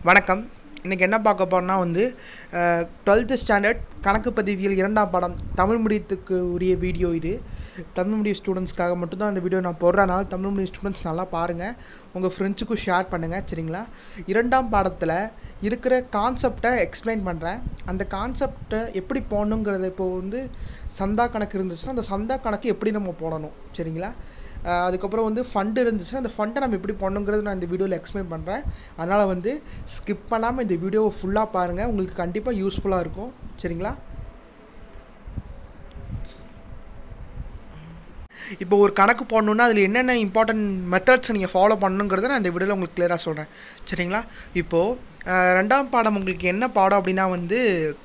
வணக்கம் இன்றைக்கி என்ன பார்க்க போகிறோம்னா வந்து டுவெல்த்து ஸ்டாண்டர்ட் கணக்கு பதிவியல் இரண்டாம் பாடம் தமிழ் மீடியத்துக்கு உரிய வீடியோ இது தமிழ் மீடியம் ஸ்டூடெண்ட்ஸ்க்காக மட்டும்தான் இந்த வீடியோ நான் போடுறனால தமிழ் மீடியம் ஸ்டூடெண்ட்ஸ் நல்லா பாருங்கள் உங்கள் ஃப்ரெண்ட்ஸுக்கும் ஷேர் பண்ணுங்கள் சரிங்களா இரண்டாம் பாடத்தில் இருக்கிற கான்செப்டை எக்ஸ்பிளைன் பண்ணுறேன் அந்த கான்செப்டை எப்படி போடணுங்கிறத இப்போ வந்து சந்தா கணக்கு இருந்துச்சுன்னா அந்த சந்தா கணக்கு எப்படி நம்ம போடணும் சரிங்களா அஹ் அதுக்கப்புறம் வந்து ஃபண்டு இருந்துச்சுன்னா அந்த ஃபண்டை நம்ம எப்படி பண்ணுங்கிறது நான் இந்த வீடியோவில் எக்ஸ்பிளைன் பண்ணுறேன் அதனால் வந்து ஸ்கிப் பண்ணாமல் இந்த வீடியோவை ஃபுல்லாக பாருங்கள் உங்களுக்கு கண்டிப்பாக யூஸ்ஃபுல்லாக இருக்கும் சரிங்களா இப்போ ஒரு கணக்கு போடணுன்னா அதில் என்னென்ன இம்பார்ட்டன்ட் மெத்தட்ஸ் நீங்கள் ஃபாலோ பண்ணணுங்கிறத நான் இந்த வீடியோவில் உங்களுக்கு கிளியராக சொல்கிறேன் சரிங்களா இப்போது அஹ் ரெண்டாம் பாடம் உங்களுக்கு என்ன பாடம் அப்படின்னா வந்து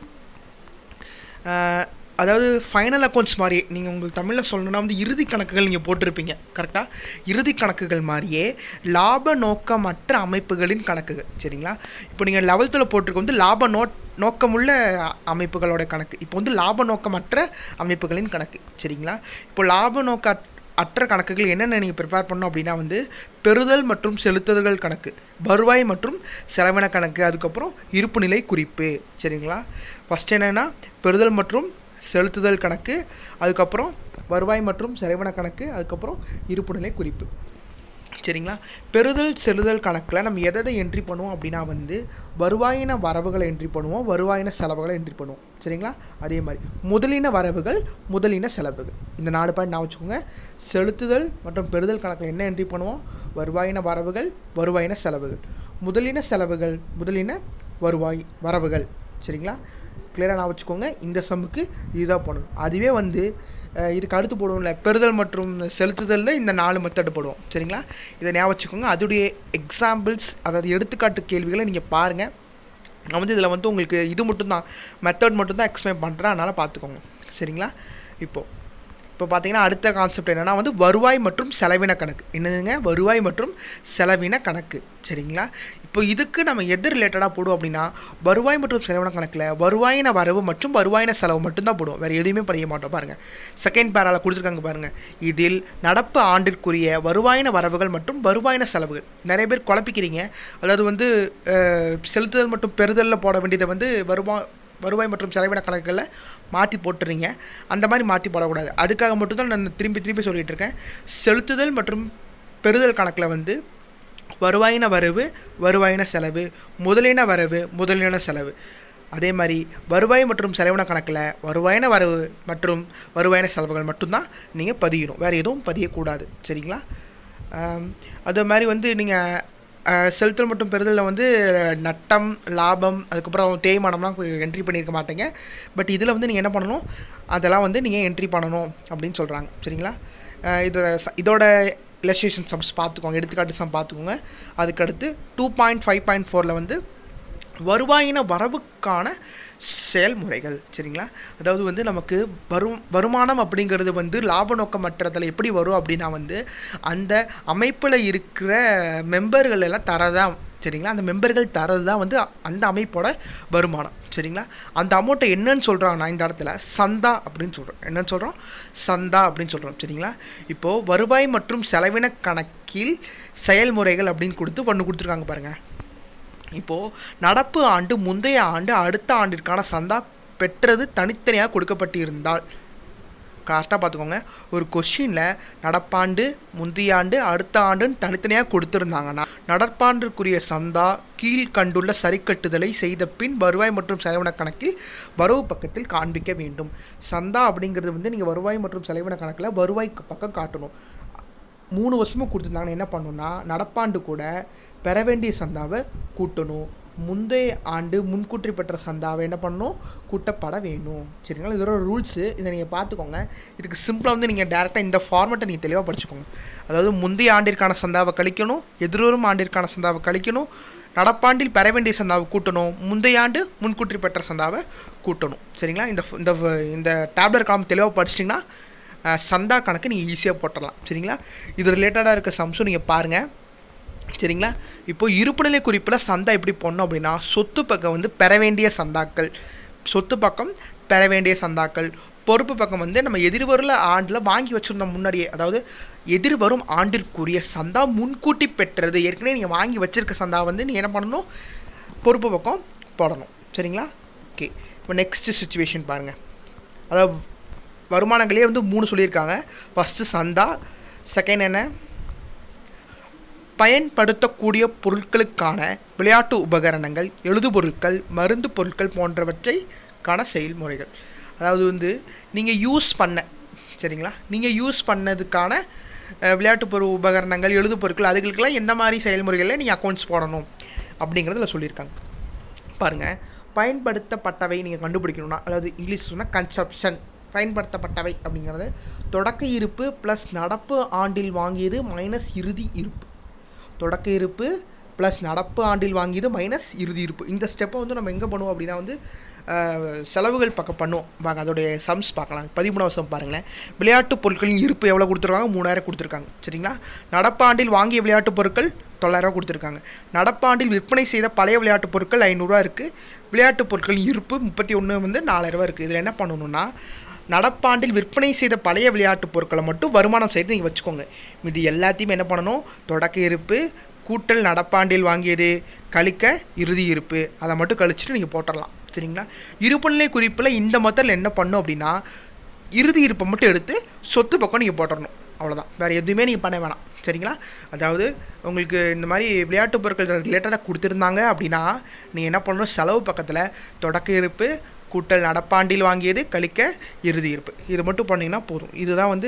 அஹ் அதாவது ஃபைனல் அக்கௌண்ட்ஸ் மாதிரி நீங்கள் உங்களுக்கு தமிழில் சொல்லணும்னா வந்து இறுதி கணக்குகள் நீங்கள் போட்டிருப்பீங்க கரெக்டாக இறுதி கணக்குகள் மாதிரியே லாப நோக்கமற்ற அமைப்புகளின் கணக்குகள் சரிங்களா இப்போ நீங்கள் லெவல்த்தில் போட்டிருக்க வந்து லாப நோ நோக்கமுள்ள அமைப்புகளோட கணக்கு இப்போ வந்து லாப நோக்கமற்ற அமைப்புகளின் கணக்கு சரிங்களா இப்போ லாப நோக்க அற்ற கணக்குகள் என்னென்ன நீங்கள் ப்ரிப்பேர் பண்ணணும் அப்படின்னா வந்து பெறுதல் மற்றும் செலுத்துதல்கள் கணக்கு வருவாய் மற்றும் செலவின கணக்கு அதுக்கப்புறம் இருப்புநிலை குறிப்பு சரிங்களா ஃபஸ்ட் என்னென்னா பெறுதல் மற்றும் செலுத்துதல் கணக்கு அதுக்கப்புறம் வருவாய் மற்றும் செலவின கணக்கு அதுக்கப்புறம் இருப்புநிலை குறிப்பு சரிங்களா பெறுதல் செலுதல் கணக்கில் நம்ம எதை எதை என்ட்ரி பண்ணுவோம் அப்படின்னா வந்து வருவாயின வரவுகளை என்ட்ரி பண்ணுவோம் வருவாயின செலவுகளை என்ட்ரி பண்ணுவோம் சரிங்களா அதே மாதிரி முதலின வரவுகள் முதலின செலவுகள் இந்த நாலு பாயிண்ட் நான் வச்சுக்கோங்க செலுத்துதல் மற்றும் பெறுதல் கணக்கில் என்ன என்ட்ரி பண்ணுவோம் வருவாயின வரவுகள் வருவாயின செலவுகள் முதலின செலவுகள் முதலின வருவாய் வரவுகள் சரிங்களா கிளியராக நான் வச்சுக்கோங்க இந்த சம்முக்கு இதுதான் போடணும் அதுவே வந்து அஹ், இதுக்கு அடுத்து போடுவோம்ல பெறுதல் மற்றும் செலுத்துதலில் இந்த நாலு மெத்தட் போடுவோம் சரிங்களா இதை ஞாபகம் வச்சுக்கோங்க அதோடைய எக்ஸாம்பிள்ஸ் அதாவது எடுத்துக்காட்டு கேள்விகளை நீங்கள் பாருங்கள் நான் வந்து இதில் வந்து உங்களுக்கு இது மட்டும்தான் மெத்தட் மட்டும்தான் எக்ஸ்பிளைன் பண்ணுறேன் அதனால் பார்த்துக்கோங்க சரிங்களா இப்போது இப்போ பார்த்தீங்கன்னா அடுத்த கான்செப்ட் என்னென்னா வந்து வருவாய் மற்றும் செலவின கணக்கு என்னதுங்க வருவாய் மற்றும் செலவின கணக்கு சரிங்களா இப்போ இதுக்கு நம்ம எது ரிலேட்டடாக போடுவோம் அப்படின்னா வருவாய் மற்றும் செலவின கணக்கில் வருவாயின வரவு மற்றும் வருவாயின செலவு மட்டும்தான் போடுவோம் வேறு எதுவுமே படிக்க மாட்டோம் பாருங்கள் செகண்ட் பேரால் கொடுத்துருக்காங்க பாருங்கள் இதில் நடப்பு ஆண்டிற்குரிய வருவாயின வரவுகள் மற்றும் வருவாயின செலவுகள் நிறைய பேர் குழப்பிக்கிறீங்க அதாவது வந்து அஹ், செலுத்துதல் மற்றும் பெறுதலில் போட வேண்டியதை வந்து வருவா வருவாய் மற்றும் செலவின கணக்குகளில் மாற்றி போட்டுறீங்க அந்த மாதிரி மாற்றி போடக்கூடாது அதுக்காக மட்டும்தான் நான் திரும்பி திரும்பி சொல்லிகிட்டு இருக்கேன் செலுத்துதல் மற்றும் பெறுதல் கணக்கில் வந்து வருவாயின வரவு வருவாயின செலவு முதலின வரவு முதலின செலவு அதே மாதிரி வருவாய் மற்றும் செலவின கணக்கில் வருவாயின வரவு மற்றும் வருவாயின செலவுகள் மட்டும்தான் நீங்கள் பதியணும் வேறு எதுவும் பதியக்கூடாது சரிங்களா ஆம், அதே மாதிரி வந்து நீங்கள் செலுத்தல் மற்றும் பெறுதலில் வந்து நட்டம் லாபம் அதுக்கப்புறம் தேய்மானம்லாம் என்ட்ரி பண்ணியிருக்க மாட்டீங்க பட் இதில் வந்து நீங்கள் என்ன பண்ணணும் அதெல்லாம் வந்து நீங்கள் என்ட்ரி பண்ணணும் அப்படின்னு சொல்கிறாங்க சரிங்களா அஹ் இது ச- இதோட இல்லஸ்ட்ரேஷன் சம்ஸ் பார்த்துக்கோங்க எடுத்துக்காட்டு சம் பார்த்துக்கோங்க அதுக்கடுத்து டூ பாயிண்ட் ஃபைவ் பாயிண்ட் ஃபோரில் வந்து வருவாயின வரவுக்கான செயல்முறைகள் சரிங்களா அதாவது வந்து நமக்கு வரும் வருமானம் அப்படிங்கிறது வந்து லாப நோக்கமற்றதில் எப்படி வரும் அப்படின்னா வந்து அந்த அமைப்பில் இருக்கிற மெம்பர்கள் எல்லாம் தரதான் சரிங்களா அந்த மெம்பர்கள் தரது தான் வந்து அந்த அமைப்போட வருமானம் சரிங்களா அந்த அமௌண்ட்டை என்னன்னு சொல்கிறாங்கன்னா இந்த இடத்துல சந்தா அப்படின்னு சொல்கிறோம் என்னன்னு சொல்கிறோம் சந்தா அப்படின்னு சொல்கிறோம் சரிங்களா இப்போது வருவாய் மற்றும் செலவின கணக்கில் செயல்முறைகள் அப்படின்னு கொடுத்து ஒன்று கொடுத்துருக்காங்க பாருங்கள் இப்போது நடப்பு ஆண்டு முந்தைய ஆண்டு அடுத்த ஆண்டிற்கான சந்தா பெற்றது தனித்தனியாக கொடுக்கப்பட்டு இருந்தால் கரெக்டாக பார்த்துக்கோங்க ஒரு கொஷினில் நடப்பாண்டு முந்தைய ஆண்டு அடுத்த ஆண்டுன்னு தனித்தனியாக கொடுத்துருந்தாங்கன்னா நடப்பாண்டிற்குரிய சந்தா கீழ்கண்டுள்ள சரிக்கட்டுதலை செய்த பின் வருவாய் மற்றும் செலவின கணக்கில் வரவு பக்கத்தில் காண்பிக்க வேண்டும் சந்தா அப்படிங்கிறது வந்து நீங்கள் வருவாய் மற்றும் செலவின கணக்கில் வருவாய் பக்கம் காட்டணும் மூணு வருஷமும் கொடுத்துருந்தாங்கன்னா என்ன பண்ணணும்னா நடப்பாண்டு கூட பெற வேண்டிய சந்தாவை கூட்டணும் முந்தைய ஆண்டு முன்கூட்டி பெற்ற சந்தாவை என்ன பண்ணணும் கூட்டப்பட வேணும் சரிங்களா இதோட ரூல்ஸு இதை நீங்கள் பார்த்துக்கோங்க இதுக்கு சிம்பிளாக வந்து நீங்கள் டேரெக்டாக இந்த ஃபார்மெட்டை நீங்கள் தெளிவாக படிச்சுக்கோங்க அதாவது முந்தைய ஆண்டிற்கான சந்தாவை கழிக்கணும் எதிர்வரும் ஆண்டிற்கான சந்தாவை கழிக்கணும் நடப்பாண்டில் பெற வேண்டிய சந்தாவை கூட்டணும் முந்தைய ஆண்டு முன்கூட்டி பெற்ற சந்தாவை கூட்டணும் சரிங்களா இந்த இந்த இந்த டேப்லெட் காலம் தெளிவாக படிச்சிட்டிங்கன்னா அஹ், சந்தா கணக்கு நீங்கள் ஈஸியாக போட்டுடலாம் சரிங்களா இது ரிலேட்டடாக இருக்க சம்ஸும் நீங்கள் பாருங்கள் சரிங்களா இப்போ இருப்புநிலை குறிப்பில் சந்தா எப்படி போடணும் அப்படின்னா சொத்து பக்கம் வந்து பெற வேண்டிய சந்தாக்கள் சொத்து பக்கம் பெற வேண்டிய சந்தாக்கள் பொறுப்பு பக்கம் வந்து நம்ம எதிர்வருள்ள ஆண்டில் வாங்கி வச்சுருந்தோம் முன்னாடியே அதாவது எதிர்வரும் ஆண்டிற்குரிய சந்தா முன்கூட்டி பெற்றது ஏற்கனவே நீங்கள் வாங்கி வச்சிருக்க சந்தா வந்து நீங்கள் என்ன பண்ணணும் பொறுப்பு பக்கம் போடணும் சரிங்களா ஓகே இப்போ நெக்ஸ்ட்டு சுச்சுவேஷன் பாருங்கள் அதாவது வருமானங்களே வந்து மூணு சொல்லியிருக்காங்க ஃபஸ்ட்டு சந்தா செகண்ட் என்ன பயன்படுத்தக்கூடிய பொருட்களுக்கான விளையாட்டு உபகரணங்கள் எழுதுபொருட்கள் மருந்து பொருட்கள் போன்றவற்றைக்கான செயல்முறைகள் அதாவது வந்து நீங்கள் யூஸ் பண்ண சரிங்களா நீங்கள் யூஸ் பண்ணதுக்கான அஹ், விளையாட்டு பொருள் உபகரணங்கள் எழுது பொருட்கள் அதுகளுக்கெல்லாம் எந்த மாதிரி செயல்முறைகளில் நீங்கள் அக்கௌண்ட்ஸ் போடணும் அப்படிங்கிறதுல சொல்லியிருக்காங்க பாருங்கள் பயன்படுத்தப்பட்டவை நீங்கள் கண்டுபிடிக்கணும்னா அதாவது இங்கிலீஷ் சொன்னால் கன்சப்ஷன் பயன்படுத்தப்பட்டவை அப்படிங்கிறது தொடக்க இருப்பு ப்ளஸ் நடப்பு ஆண்டில் வாங்கியது மைனஸ் இறுதி இருப்பு தொடக்க இருப்பு ப்ளஸ் நடப்பு ஆண்டில் வாங்கியது மைனஸ் இறுதி இருப்பு இந்த ஸ்டெப்பை வந்து நம்ம எங்கே பண்ணுவோம் அப்படின்னா வந்து அஹ், செலவுகள் பக்கம் பண்ணுவோம் வாங்க அதோடைய சம்ஸ் பார்க்கலாம் பதிமூணாவது சம் பாருங்களேன் விளையாட்டு பொருட்களின் இருப்பு எவ்வளோ கொடுத்துருக்காங்க மூணாயிரம் கொடுத்துருக்காங்க சரிங்களா நடப்பாண்டில் வாங்கிய விளையாட்டுப் பொருட்கள் தொள்ளாயிரரூவா கொடுத்துருக்காங்க நடப்பாண்டில் விற்பனை செய்த பழைய விளையாட்டுப் பொருட்கள் ஐநூறுரூவா இருக்குது விளையாட்டுப் பொருட்களின் இருப்பு முப்பத்தி ஒன்று வந்து நாலாயிரரூவா இருக்குது இதில் என்ன பண்ணணும்னா நடப்பாண்டில் விற்பனை செய்த பழைய விளையாட்டுப் பொருட்களை மட்டும் வருமானம் செய்து நீங்கள் வச்சுக்கோங்க இது எல்லாத்தையுமே என்ன பண்ணணும் தொடக்க இருப்பு கூட்டல் நடப்பாண்டில் வாங்கியது கழிக்க இறுதி இருப்பு அதை மட்டும் கழிச்சிட்டு நீங்கள் போட்டுடலாம் சரிங்களா இருப்புநிலை குறிப்பில் இந்த மெத்தடில் என்ன பண்ணும் அப்படின்னா இறுதி இருப்பை மட்டும் எடுத்து சொத்து பக்கம் நீங்கள் போட்டுடணும் அவ்வளோதான் வேறு எதுவுமே நீங்கள் பண்ண வேணாம் சரிங்களா அதாவது உங்களுக்கு இந்த மாதிரி விளையாட்டு பொருட்கள் ரிலேட்டடாக கொடுத்துருந்தாங்க அப்படின்னா நீங்கள் என்ன பண்ணணும் செலவு பக்கத்தில் தொடக்க இருப்பு கூட்டல் நடப்பாண்டில் வாங்கியது கழிக்க இறுதி இருப்பு இது மட்டும் பண்ணிங்கன்னா போதும் இதுதான் வந்து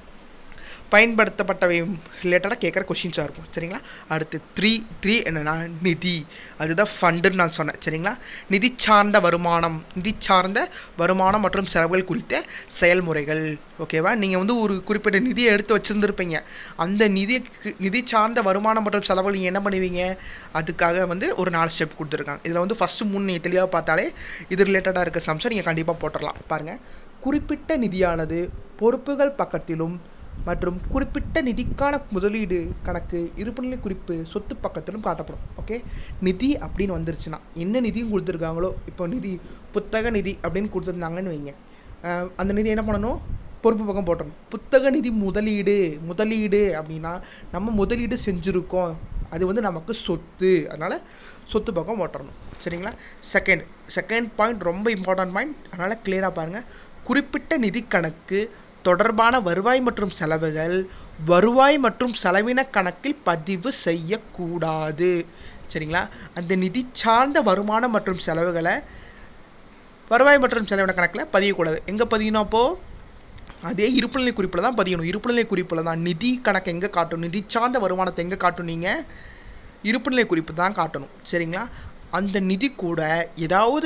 பயன்படுத்தப்பட்டவை ரிலேட்டடாக கேட்குற கொஷின்ஸாக இருக்கும் சரிங்களா அடுத்து த்ரீ த்ரீ என்னென்னா நிதி அதுதான் ஃபண்டுன்னு நான் சொன்னேன் சரிங்களா நிதி சார்ந்த வருமானம் நிதி சார்ந்த வருமானம் மற்றும் செலவுகள் குறித்த செயல்முறைகள் ஓகேவா நீங்கள் வந்து ஒரு குறிப்பிட்ட நிதியை எடுத்து வச்சுருந்துருப்பீங்க அந்த நிதி நிதி சார்ந்த வருமானம் மற்றும் செலவுகள் நீங்கள் என்ன பண்ணுவீங்க அதுக்காக வந்து ஒரு நாலு ஸ்டெப் கொடுத்துருக்காங்க இதில் வந்து ஃபஸ்ட்டு மூணு நீங்கள் தெளிவாக பார்த்தாலே இது ரிலேட்டடாக இருக்க சம்ஸை நீங்கள் கண்டிப்பாக போட்டுடலாம் பாருங்கள் குறிப்பிட்ட நிதியானது பொறுப்புகள் பக்கத்திலும் மற்றும் குறிப்பிட்ட நிதிக்கான முதலீடு கணக்கு இருப்புநிலை குறிப்பு சொத்து பக்கத்திலும் காட்டப்படும் ஓகே நிதி அப்படின்னு வந்துருச்சுன்னா என்ன நிதியும் கொடுத்துருக்காங்களோ இப்போ நிதி புத்தக நிதி அப்படின்னு கொடுத்துருந்தாங்கன்னு வைங்க அஹ் அந்த நிதி என்ன பண்ணணும் பொறுப்பு பக்கம் போட்டணும் புத்தக நிதி முதலீடு முதலீடு அப்படின்னா நம்ம முதலீடு செஞ்சுருக்கோம் அது வந்து நமக்கு சொத்து அதனால் சொத்து பக்கம் போட்டுறணும் சரிங்களா செகண்ட் செகண்ட் பாயிண்ட் ரொம்ப இம்பார்ட்டன்ட் பாயிண்ட் அதனால் கிளியராக பாருங்கள் குறிப்பிட்ட நிதி கணக்கு தொடர்பான வருவாய் மற்றும் செலவுகள் வருவாய் மற்றும் செலவின கணக்கில் பதிவு செய்யக்கூடாது சரிங்களா அந்த நிதி சார்ந்த வருமானம் மற்றும் செலவுகளை வருவாய் மற்றும் செலவின கணக்கில் பதியக்கூடாது எங்கே பதியணும் அப்போது அதே இருப்புநிலை குறிப்பில் தான் பதியணும் இருப்புநிலை குறிப்பில் தான் நிதி கணக்கு எங்கே காட்டணும் நிதி சார்ந்த வருமானத்தை எங்கே காட்டும் நீங்கள் இருப்புநிலை குறிப்பு தான் காட்டணும் சரிங்களா அந்த நிதி கூட ஏதாவது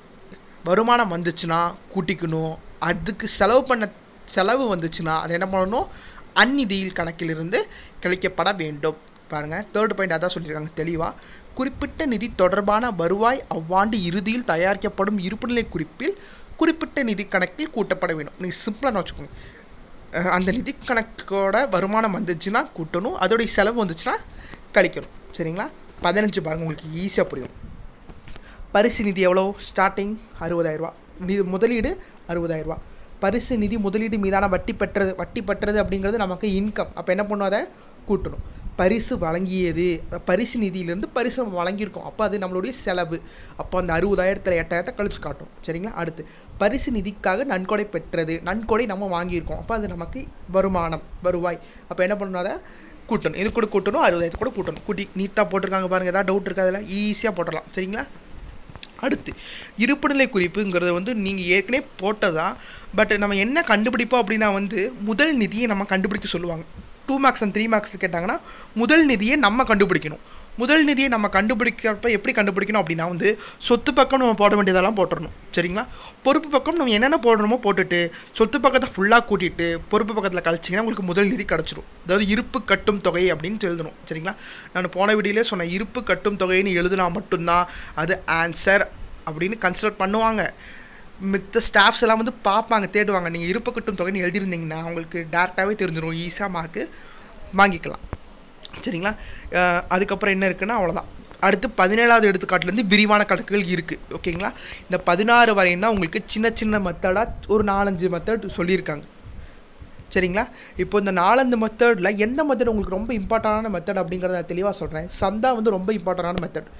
வருமானம் வந்துச்சுன்னா கூட்டிக்கணும் அதுக்கு செலவு பண்ண செலவு வந்துச்சுன்னா அதை என்ன பண்ணணும் அந்நிதியில் கணக்கிலிருந்து கழிக்கப்பட வேண்டும் பாருங்கள் தேர்ட் பாயிண்ட் அதான் சொல்லியிருக்காங்க தெளிவாக குறிப்பிட்ட நிதி தொடர்பான வருவாய் அவ்வாண்டு இறுதியில் தயாரிக்கப்படும் இருப்புநிலை குறிப்பில் குறிப்பிட்ட நிதி கணக்கில் கூட்டப்பட வேண்டும் நீங்கள் சிம்பிளாக வச்சுக்கோங்க அஹ் அந்த நிதி கணக்கோட வருமானம் வந்துச்சுன்னா கூட்டணும் அதோடைய செலவு வந்துச்சுன்னா கழிக்கணும் சரிங்களா பதினஞ்சு பாருங்கள் உங்களுக்கு ஈஸியாக புரியும் பரிசு நிதி எவ்வளோ ஸ்டார்டிங் அறுபதாயிரரூபா நிதி முதலீடு அறுபதாயிரரூபா பரிசு நிதி முதலீடு மீதான வட்டி பெற்றது வட்டி பெற்றது அப்படிங்கிறது நமக்கு இன்கம் அப்போ என்ன பண்ணும் அதை கூட்டணும் பரிசு வழங்கியது பரிசு நிதியிலேருந்து பரிசு நம்ம வழங்கியிருக்கோம் அப்போ அது நம்மளுடைய செலவு அப்போ அந்த அறுபதாயிரத்தில் எட்டாயிரத்தை கழிச்சு காட்டும் சரிங்களா அடுத்து பரிசு நிதிக்காக நன்கொடை பெற்றது நன்கொடை நம்ம வாங்கியிருக்கோம் அப்போ அது நமக்கு வருமானம் வருவாய் அப்போ என்ன பண்ணணும் அதை கூட்டணும் இது கூட கூட்டணும் அறுபதாயிரத்து கூட கூட்டணும் கூட்டி நீட்டாக போட்டிருக்காங்க பாருங்கள் ஏதாவது டவுட் இருக்கா அதில் ஈஸியாக போட்டுடலாம் சரிங்களா அடுத்து இருப்புநிலை குறிப்புங்கிறது வந்து நீங்கள் ஏற்கனவே போட்டதான் பட் நம்ம என்ன கண்டுபிடிப்போம் அப்படின்னா வந்து முதல் நிதியை நம்ம கண்டுபிடிக்க சொல்லுவாங்க two marks and three marks கேட்டாங்கன்னா முதல் நிதியை நம்ம கண்டுபிடிக்கணும் முதல் நிதியை நம்ம கண்டுபிடிக்கிறப்ப எப்படி கண்டுபிடிக்கணும் அப்படின்னா வந்து சொத்து பக்கம் நம்ம போட வேண்டியதெல்லாம் போட்டுடணும் சரிங்களா பொறுப்பு பக்கம் நம்ம என்னென்ன போடணுமோ போட்டுட்டு சொத்து பக்கத்தை ஃபுல்லாக கூட்டிட்டு பொறுப்பு பக்கத்தில் கழிச்சிங்கன்னா உங்களுக்கு முதல் நிதி கிடச்சிரும் அதாவது இருப்பு கட்டும் தொகை அப்படின்னு எழுதணும் சரிங்களா நான் போன வீடியோலே சொன்னேன் இருப்பு கட்டும் தொகைன்னு எழுதினா மட்டும்தான் அது ஆன்சர் அப்படின்னு கன்சிடர் பண்ணுவாங்க மித்த ஸ்டாஃப்ஸ் எல்லாம் வந்து பார்ப்பாங்க தேடுவாங்க நீங்கள் இருப்பு கட்டும் தொகைன்னு எழுதியிருந்தீங்கன்னா உங்களுக்கு டேரெக்டாகவே தெரிஞ்சிடும் ஈஸியாக மார்க்கு வாங்கிக்கலாம் சரிங்களா அஹ் அதுக்கப்புறம் என்ன இருக்குன்னா அவ்வளோதான் அடுத்து பதினேழாவது எடுத்துக்காட்டுலேருந்து விரிவான கணக்குகள் இருக்குது ஓகேங்களா இந்த பதினாறு வரையும் தான் உங்களுக்கு சின்ன சின்ன மெத்தடாக ஒரு நாலஞ்சு மெத்தட் சொல்லியிருக்காங்க சரிங்களா இப்போ இந்த நாலஞ்சு மெத்தடில் எந்த மெத்தட் உங்களுக்கு ரொம்ப இம்பார்ட்டண்டான மெத்தட் அப்படிங்கிறத நான் தெளிவாக சொல்கிறேன் சந்தா வந்து ரொம்ப இம்பார்ட்டண்டான மெத்தட்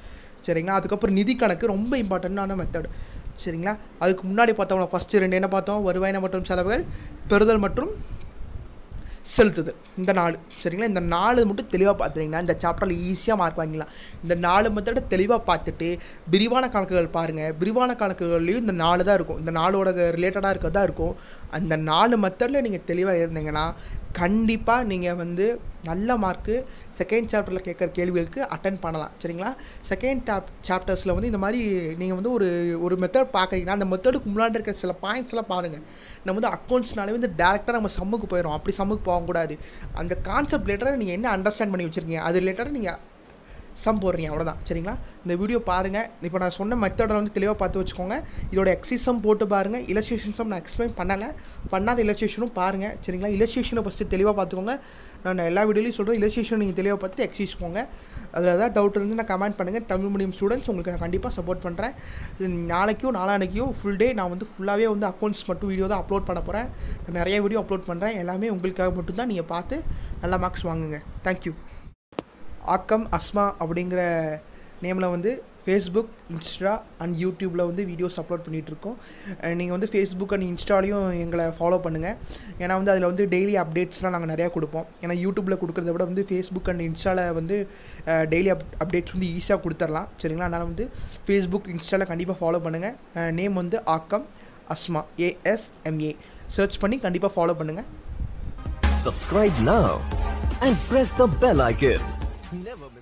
சரிங்களா அதுக்கப்புறம் நிதி கணக்கு ரொம்ப இம்பார்ட்டண்ட்டான மெத்தட் சரிங்களா அதுக்கு முன்னாடி பார்த்தோம்னா ஃபஸ்ட்டு ரெண்டு என்ன பார்த்தோம் வருவாயின மற்றும் செலவுகள் பெறுதல் மற்றும் செலுத்துதல் இந்த நாலு சரிங்களா இந்த நாலு மட்டும் தெளிவாக பார்த்துட்டிங்கன்னா இந்த சாப்டரில் ஈஸியாக மார்க் வாங்கிக்கலாம் இந்த நாலு மெத்தடை தெளிவாக பார்த்துட்டு விரிவான கணக்குகள் பாருங்கள் விரிவான கணக்குகள்லையும் இந்த நாலு தான் இருக்கும் இந்த நாளோட ரிலேட்டடாக இருக்கிறது தான் இருக்கும் அந்த நாலு மெத்தடில் நீங்கள் தெளிவாக இருந்தீங்கன்னா கண்டிப்பாக நீங்கள் வந்து நல்ல மார்க்கு செகண்ட் சாப்டரில் கேட்குற கேள்விகளுக்கு அட்டன் பண்ணலாம் சரிங்களா செகண்ட் டாப் சாப்டர்ஸில் வந்து இந்த மாதிரி நீங்கள் வந்து ஒரு ஒரு மெத்தட் பார்க்குறீங்கன்னா அந்த மெத்தடுக்கு முன்னாடி இருக்கிற சில பாயிண்ட்ஸ்லாம் பாருங்கள் நம்ம வந்து அக்கௌண்ட்ஸ்னாலே வந்து டேரெக்டாக நம்ம சம்முக்கு போயிடும் அப்படி சம்முக்கு போகக்கூடாது அந்த கான்செப்ட் ரிலேட்டடாக நீங்கள் என்ன அண்டர்ஸ்டாண்ட் பண்ணி வச்சுருக்கீங்க அது ரிலேட்டடாக நீங்கள் சம் போடுறீங்க அவ்வளோதான் சரிங்களா இந்த வீடியோ பாருங்கள் இப்போ நான் சொன்ன மெத்தடை வந்து தெளிவாக பார்த்து வச்சுக்கோங்க இதோட எக்ஸிசம் போட்டு பாருங்கள் இலஸ்ட்ரேஷன்ஸும் நான் எக்ஸ்பிளைன் பண்ணலை பண்ணாத இலஸ்ட்ரேஷனும் பாருங்கள் சரிங்களா இலஸ்ட்ரேஷனை ஃபஸ்ட்டு தெளிவாக பார்த்துக்கோங்க நான் எல்லா வீடியோலையும் சொல்கிறேன் இலஸ்ட்ரேஷன் நீங்கள் தெளிவாக பார்த்துட்டு எக்ஸைஸ் போங்க அதில் ஏதாவது டவுட் இருந்து நான் கமெண்ட் பண்ணுங்கள் தமிழ் மீடியம் ஸ்டூடெண்ட்ஸ் உங்களுக்கு நான் கண்டிப்பாக சப்போர்ட் பண்ணுறேன் இது நாளைக்கோ நாளானைக்கோ ஃபுல் டே நான் வந்து ஃபுல்லாகவே வந்து அக்கௌண்ட்ஸ் மட்டும் வீடியோ தான் அப்லோட் பண்ண போகிறேன் நான் நிறைய வீடியோ அப்லோட் பண்ணுறேன் எல்லாமே உங்களுக்காக மட்டும்தான் நீங்கள் பார்த்து நல்ல மார்க்ஸ் வாங்குங்க தேங்க்யூ ஆக்கம் அஸ்மா அப்படிங்கிற நேமில் வந்து ஃபேஸ்புக் இன்ஸ்டா அண்ட் யூடியூப்பில் வந்து வீடியோஸ் அப்லோட் பண்ணிகிட்ருக்கோம் நீங்கள் வந்து ஃபேஸ்புக் அண்ட் இன்ஸ்டாலையும் எங்களை ஃபாலோ பண்ணுங்கள் ஏன்னா வந்து அதில் வந்து டெய்லி அப்டேட்ஸ்லாம் நாங்கள் நிறையா கொடுப்போம் ஏன்னா யூடியூப்பில் கொடுக்குறத விட வந்து ஃபேஸ்புக் அண்ட் இன்ஸ்டாவில் வந்து டெய்லி அப் அப்டேட்ஸ் வந்து ஈஸியாக கொடுத்துர்லாம் சரிங்களா அதனால் வந்து ஃபேஸ்புக் இன்ஸ்டாவில் கண்டிப்பாக ஃபாலோ பண்ணுங்கள் நேம் வந்து ஆக்கம் அஸ்மா ஏஎஸ்எம்ஏ சர்ச் பண்ணி கண்டிப்பாக ஃபாலோ பண்ணுங்கள் Subscribe now and press the bell icon. Never